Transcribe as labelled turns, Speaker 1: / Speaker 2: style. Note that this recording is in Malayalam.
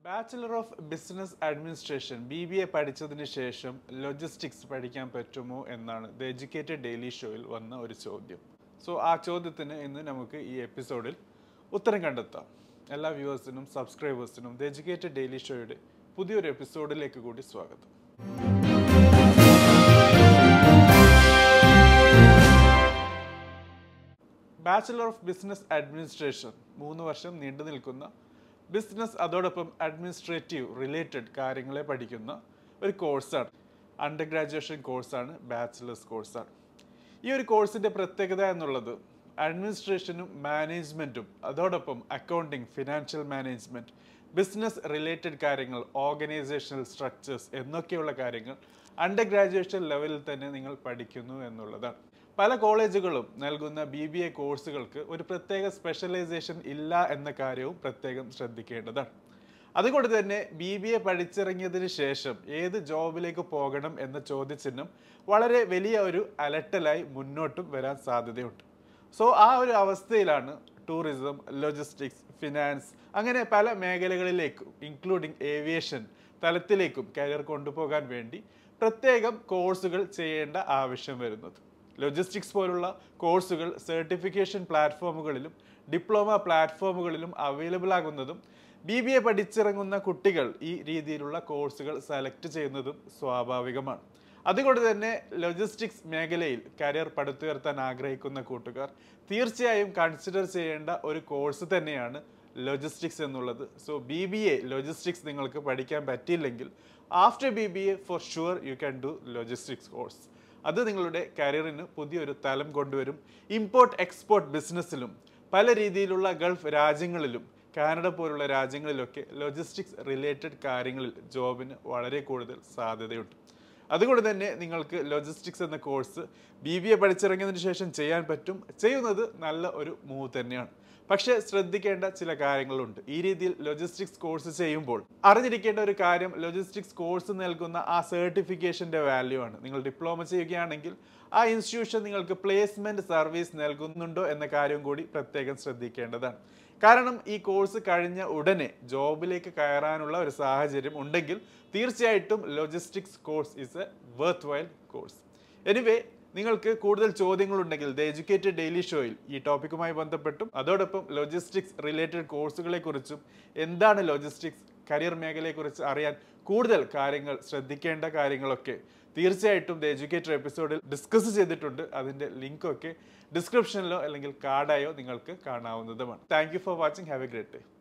Speaker 1: bachelor of business administration B B A പഠിച്ചതിന് ശേഷം ലോജിസ്റ്റിക്സ് പഠിക്കാൻ പറ്റുമോ എന്നാണ് ദ എഡ്യൂക്കേറ്റഡ് ഡെയിലി ഷോയിൽ വന്ന ഒരു ചോദ്യം സോ ആ ചോദ്യത്തിന് ഇന്ന് നമുക്ക് ഈ എപ്പിസോഡിൽ ഉത്തരം കണ്ടെത്താം എല്ലാ വ്യൂവേഴ്സിനും സബ്സ്ക്രൈബേഴ്സിനും ദ എഡ്യൂക്കേറ്റഡ് ഡെയിലി ഷോയുടെ പുതിയൊരു എപ്പിസോഡിലേക്ക് കൂടി സ്വാഗതം ബാച്ചിലർ ഓഫ് ബിസിനസ് അഡ്മിനിസ്ട്രേഷൻ മൂന്ന് വർഷം നീണ്ടു നിൽക്കുന്ന ബിസിനസ് അതോടൊപ്പം അഡ്മിനിസ്ട്രേറ്റീവ് റിലേറ്റഡ് കാര്യങ്ങളെ പഠിക്കുന്ന ഒരു കോഴ്സാണ് അണ്ടർ ഗ്രാജുവേഷൻ കോഴ്സാണ് ബാച്ചിലേഴ്സ് കോഴ്സാണ് ഈ ഒരു കോഴ്സിൻ്റെ പ്രത്യേകത എന്നുള്ളത് അഡ്മിനിസ്ട്രേഷനും മാനേജ്മെൻറ്റും അതോടൊപ്പം accounting financial management business related കാര്യങ്ങൾ ഓർഗനൈസേഷണൽ സ്ട്രക്ചേഴ്സ് എന്നൊക്കെയുള്ള കാര്യങ്ങൾ അണ്ടർ ഗ്രാജുവേഷൻ ലെവലിൽ തന്നെ നിങ്ങൾ പഠിക്കുന്നു എന്നുള്ളതാണ് പല കോളേജുകളും നൽകുന്ന ബി ബി എ കോഴ്സുകൾക്ക് ഒരു പ്രത്യേക സ്പെഷ്യലൈസേഷൻ ഇല്ല എന്ന കാര്യവും പ്രത്യേകം ശ്രദ്ധിക്കേണ്ടതാണ് അതുകൊണ്ട് തന്നെ ബി ബി എ പഠിച്ചിറങ്ങിയതിന് ശേഷം ഏത് ജോബിലേക്ക് പോകണം എന്ന ചോദ്യചിഹ്നം വളരെ വലിയ ഒരു അലട്ടലായി മുന്നോട്ടും വരാൻ സാധ്യതയുണ്ട് സോ ആ ഒരു അവസ്ഥയിലാണ് ടൂറിസം ലോജിസ്റ്റിക്സ് ഫിനാൻസ് അങ്ങനെ പല മേഖലകളിലേക്കും ഇൻക്ലൂഡിങ് ഏവിയേഷൻ തലത്തിലേക്കും കരിയർ കൊണ്ടുപോകാൻ വേണ്ടി പ്രത്യേകം കോഴ്സുകൾ ചെയ്യേണ്ട ആവശ്യം വരുന്നത് ലോജിസ്റ്റിക്സ് പോലുള്ള കോഴ്സുകൾ സർട്ടിഫിക്കേഷൻ പ്ലാറ്റ്ഫോമുകളിലും ഡിപ്ലോമ പ്ലാറ്റ്ഫോമുകളിലും അവൈലബിൾ ആകുന്നതും ബി ബി എ പഠിച്ചിറങ്ങുന്ന കുട്ടികൾ ഈ രീതിയിലുള്ള കോഴ്സുകൾ സെലക്ട് ചെയ്യുന്നതും സ്വാഭാവികമാണ് അതുകൊണ്ട് തന്നെ ലോജിസ്റ്റിക്സ് മേഖലയിൽ കരിയർ പടുത്തുയർത്താൻ ആഗ്രഹിക്കുന്ന കൂട്ടുകാർ തീർച്ചയായും കൺസിഡർ ചെയ്യേണ്ട ഒരു കോഴ്സ് തന്നെയാണ് ലോജിസ്റ്റിക്സ് എന്നുള്ളത് so B B A logistics നിങ്ങൾക്ക് പഠിക്കാൻ പറ്റിയില്ലെങ്കിൽ after B B A for sure you can do logistics course അത് നിങ്ങളുടെ കരിയറിന് പുതിയൊരു തലം കൊണ്ടുവരും ഇമ്പോർട്ട് എക്സ്പോർട്ട് ബിസിനസ്സിലും പല രീതിയിലുള്ള ഗൾഫ് രാജ്യങ്ങളിലും കാനഡ പോലുള്ള രാജ്യങ്ങളിലൊക്കെ ലോജിസ്റ്റിക്സ് റിലേറ്റഡ് കാര്യങ്ങളിൽ ജോബിന് വളരെ കൂടുതൽ സാധ്യതയുണ്ട് അതുകൊണ്ട് തന്നെ നിങ്ങൾക്ക് ലോജിസ്റ്റിക്സ് എന്ന കോഴ്സ് ബി ബി എ പഠിച്ചിറങ്ങിയതിനു ശേഷം ചെയ്യാൻ പറ്റും ചെയ്യുന്നത് നല്ല ഒരു മൂവ് തന്നെയാണ് പക്ഷേ ശ്രദ്ധിക്കേണ്ട ചില കാര്യങ്ങളുണ്ട് ഈ രീതിയിൽ ലോജിസ്റ്റിക്സ് കോഴ്സ് ചെയ്യുമ്പോൾ അറിഞ്ഞിരിക്കേണ്ട ഒരു കാര്യം ലോജിസ്റ്റിക്സ് കോഴ്സ് നൽകുന്ന ആ സർട്ടിഫിക്കേഷന്റെ വാല്യൂ ആണ് നിങ്ങൾ ഡിപ്ലോമ ചെയ്യുകയാണെങ്കിൽ ആ ഇൻസ്റ്റിറ്റ്യൂഷൻ നിങ്ങൾക്ക് പ്ലേസ്മെന്റ് സർവീസ് നൽകുന്നുണ്ടോ എന്ന കാര്യം കൂടി പ്രത്യേകം ശ്രദ്ധിക്കേണ്ടതാണ് കാരണം ഈ കോഴ്സ് കഴിഞ്ഞ ഉടനെ ജോബിലേക്ക് കയറാനുള്ള ഒരു സാഹചര്യം ഉണ്ടെങ്കിൽ തീർച്ചയായിട്ടും logistics course is a worthwhile course anyway നിങ്ങൾക്ക് കൂടുതൽ ചോദ്യങ്ങളുണ്ടെങ്കിൽ ദ എഡ്യൂക്കേറ്റഡ് ഡെയിലി ഷോയിൽ ഈ ടോപ്പിക്കുമായി ബന്ധപ്പെട്ടും അതോടൊപ്പം ലോജിസ്റ്റിക്സ് റിലേറ്റഡ് കോഴ്സുകളെ കുറിച്ചും എന്താണ് ലോജിസ്റ്റിക്സ് കരിയർ മേഖലയെക്കുറിച്ച് അറിയാൻ കൂടുതൽ കാര്യങ്ങൾ ശ്രദ്ധിക്കേണ്ട കാര്യങ്ങളൊക്കെ തീർച്ചയായിട്ടും ദ എഡ്യൂക്കേറ്റർ എപ്പിസോഡിൽ ഡിസ്കസ് ചെയ്തിട്ടുണ്ട് അതിൻ്റെ ലിങ്കൊക്കെ ഡിസ്ക്രിപ്ഷനിലോ അല്ലെങ്കിൽ കാർഡായോ നിങ്ങൾക്ക് കാണാവുന്നതുമാണ് thank you for watching have a great day